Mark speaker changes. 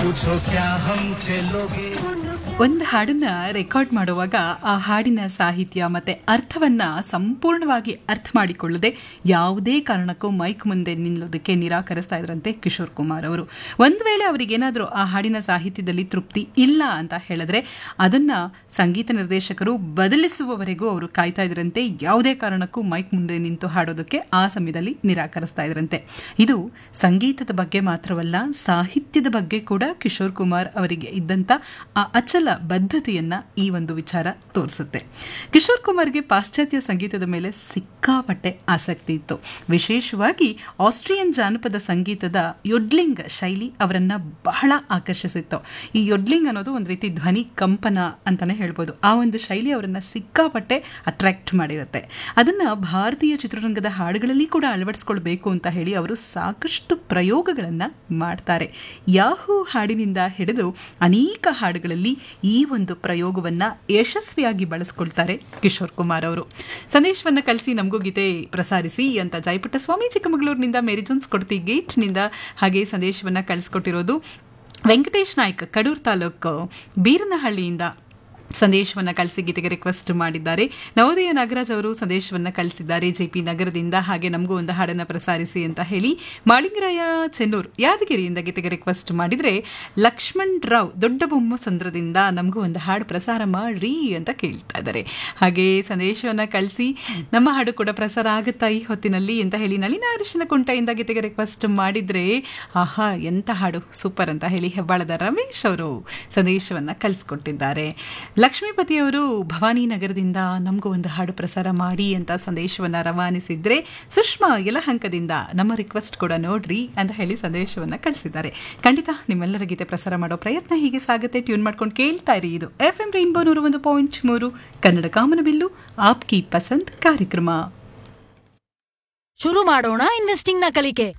Speaker 1: पूछो क्या हमसे लोगे
Speaker 2: ಒಂದು ಹಾಡನ್ನ ರೆಕಾರ್ಡ್ ಮಾಡುವಾಗ ಆ ಹಾಡಿನ ಸಾಹಿತ್ಯ ಮತ್ತೆ ಅರ್ಥವನ್ನ ಸಂಪೂರ್ಣವಾಗಿ ಅರ್ಥ ಮಾಡಿಕೊಳ್ಳದೆ ಯಾವುದೇ ಕಾರಣಕ್ಕೂ ಮೈಕ್ ಮುಂದೆ ನಿಲ್ಲೋದಕ್ಕೆ ನಿರಾಕರಿಸ್ತಾ ಇದ್ರಂತೆ ಕಿಶೋರ್ ಕುಮಾರ್ ಅವರು ಒಂದು ವೇಳೆ ಅವರಿಗೇನಾದರೂ ಆ ಹಾಡಿನ ಸಾಹಿತ್ಯದಲ್ಲಿ ತೃಪ್ತಿ ಇಲ್ಲ ಅಂತ ಹೇಳಿದ್ರೆ ಅದನ್ನ ಸಂಗೀತ ನಿರ್ದೇಶಕರು ಬದಲಿಸುವವರೆಗೂ ಅವರು ಕಾಯ್ತಾ ಇದ್ರಂತೆ ಯಾವುದೇ ಕಾರಣಕ್ಕೂ ಮೈಕ್ ಮುಂದೆ ನಿಂತು ಹಾಡೋದಕ್ಕೆ ಆ ಸಮಯದಲ್ಲಿ ನಿರಾಕರಿಸ್ತಾ ಇದ್ರಂತೆ ಇದು ಸಂಗೀತದ ಬಗ್ಗೆ ಮಾತ್ರವಲ್ಲ ಸಾಹಿತ್ಯದ ಬಗ್ಗೆ ಕೂಡ ಕಿಶೋರ್ ಕುಮಾರ್ ಅವರಿಗೆ ಇದ್ದಂತ ಆ ಅಚಲ ಬದ್ಧತೆಯನ್ನ ಈ ಒಂದು ವಿಚಾರ ತೋರಿಸುತ್ತೆ ಕಿಶೋರ್ ಕುಮಾರ್ಗೆ ಪಾಶ್ಚಾತ್ಯ ಸಂಗೀತದ ಮೇಲೆ ಸಿಕ್ಕಾಪಟ್ಟೆ ಆಸಕ್ತಿ ಇತ್ತು ವಿಶೇಷವಾಗಿ ಆಸ್ಟ್ರಿಯನ್ ಜಾನಪದ ಸಂಗೀತದ ಯೊಡ್ಲಿಂಗ್ ಶೈಲಿ ಅವರನ್ನ ಬಹಳ ಆಕರ್ಷಿಸಿತ್ತು ಈ ಯೊಡ್ಲಿಂಗ್ ಅನ್ನೋದು ಒಂದು ರೀತಿ ಧ್ವನಿ ಕಂಪನ ಅಂತಾನೆ ಹೇಳ್ಬೋದು ಆ ಒಂದು ಶೈಲಿ ಅವರನ್ನ ಸಿಕ್ಕಾಪಟ್ಟೆ ಅಟ್ರಾಕ್ಟ್ ಮಾಡಿರುತ್ತೆ ಅದನ್ನ ಭಾರತೀಯ ಚಿತ್ರರಂಗದ ಹಾಡುಗಳಲ್ಲಿ ಕೂಡ ಅಳವಡಿಸ್ಕೊಳ್ಬೇಕು ಅಂತ ಹೇಳಿ ಅವರು ಸಾಕಷ್ಟು ಪ್ರಯೋಗಗಳನ್ನ ಮಾಡ್ತಾರೆ ಯಾಹೂ ಹಾಡಿನಿಂದ ಹಿಡಿದು ಅನೇಕ ಹಾಡುಗಳಲ್ಲಿ ಈ ಒಂದು ಪ್ರಯೋಗವನ್ನ ಯಶಸ್ವಿಯಾಗಿ ಬಳಸ್ಕೊಳ್ತಾರೆ ಕಿಶೋರ್ ಕುಮಾರ್ ಅವರು ಸಂದೇಶವನ್ನ ಕಳಿಸಿ ನಮಗೂ ಗೀತೆ ಪ್ರಸಾರಿಸಿ ಅಂತ ಜಯಪುಟ್ಟ ಸ್ವಾಮಿ ಚಿಕ್ಕಮಗಳೂರಿನಿಂದ ಮೇರಿ ಜೋನ್ಸ್ ಕೊಡ್ತಿ ಗೇಟ್ನಿಂದ ಹಾಗೆ ಸಂದೇಶವನ್ನ ಕಳಿಸ್ಕೊಟ್ಟಿರೋದು ವೆಂಕಟೇಶ್ ನಾಯ್ಕ್ ಕಡೂರ್ ತಾಲೂಕು ಬೀರನಹಳ್ಳಿಯಿಂದ ಸಂದೇಶವನ್ನ ಕಳಿಸಿ ಗೀತೆಗೆ ರಿಕ್ವೆಸ್ಟ್ ಮಾಡಿದ್ದಾರೆ ನವೋದಯ ನಾಗರಾಜ್ ಅವರು ಸಂದೇಶವನ್ನ ಕಳಿಸಿದ್ದಾರೆ ಜೆಪಿ ನಗರದಿಂದ ಹಾಗೆ ನಮಗೂ ಒಂದು ಹಾಡನ್ನ ಪ್ರಸಾರಿಸಿ ಅಂತ ಹೇಳಿ ಮಾಳಿಂಗರಾಯ ಚೆನ್ನೂರ್ ಯಾದಗಿರಿಯಿಂದ ಗೀತೆಗೆ ರಿಕ್ವೆಸ್ಟ್ ಮಾಡಿದ್ರೆ ಲಕ್ಷ್ಮಣ್ ರಾವ್ ದೊಡ್ಡ ಬೊಮ್ಮ ಸಂದ್ರದಿಂದ ನಮಗೂ ಒಂದು ಹಾಡು ಪ್ರಸಾರ ಮಾಡ್ರಿ ಅಂತ ಕೇಳ್ತಾ ಇದ್ದಾರೆ ಹಾಗೆ ಸಂದೇಶವನ್ನ ಕಳಿಸಿ ನಮ್ಮ ಹಾಡು ಕೂಡ ಪ್ರಸಾರ ಆಗುತ್ತಾ ಈ ಹೊತ್ತಿನಲ್ಲಿ ಅಂತ ಹೇಳಿ ನಳಿನ ಅರಿಶಿನ ಕುಂಟೆಯಿಂದ ಗೀತೆಗೆ ರಿಕ್ವೆಸ್ಟ್ ಮಾಡಿದ್ರೆ ಆಹಾ ಎಂತ ಹಾಡು ಸೂಪರ್ ಅಂತ ಹೇಳಿ ಹೆಬ್ಬಾಳದ ರಮೇಶ್ ಅವರು ಸಂದೇಶವನ್ನ ಕಳಿಸ್ಕೊಟ್ಟಿದ್ದಾರೆ ಲಕ್ಷ್ಮೀಪತಿಯವರು ಭವಾನಿ ನಗರದಿಂದ ನಮಗೂ ಒಂದು ಹಾಡು ಪ್ರಸಾರ ಮಾಡಿ ಅಂತ ಸಂದೇಶವನ್ನ ರವಾನಿಸಿದ್ರೆ ಸುಷ್ಮಾ ಯಲಹಂಕದಿಂದ ನಮ್ಮ ರಿಕ್ವೆಸ್ಟ್ ಕೂಡ ನೋಡ್ರಿ ಅಂತ ಹೇಳಿ ಸಂದೇಶವನ್ನ ಕಳಿಸಿದ್ದಾರೆ ಖಂಡಿತ ನಿಮ್ಮೆಲ್ಲರ ಗೀತೆ ಪ್ರಸಾರ ಮಾಡೋ ಪ್ರಯತ್ನ ಹೀಗೆ ಸಾಗುತ್ತೆ ಟ್ಯೂನ್ ಮಾಡ್ಕೊಂಡು ಕೇಳ್ತಾ ಇರಿ ಇದು ಎಫ್ ಎಂ ರೈನ್ಬೋ ನೂರ ಒಂದು ಪಾಯಿಂಟ್ ಮೂರು ಕನ್ನಡ ಕಾಮನಬಿಲ್ಲು ಆಪ್ಕಿ ಪಸಂದ್ ಕಾರ್ಯಕ್ರಮ
Speaker 3: ಶುರು ಮಾಡೋಣ ಇನ್ವೆಸ್ಟಿಂಗ್ ನ ಕಲಿಕೆ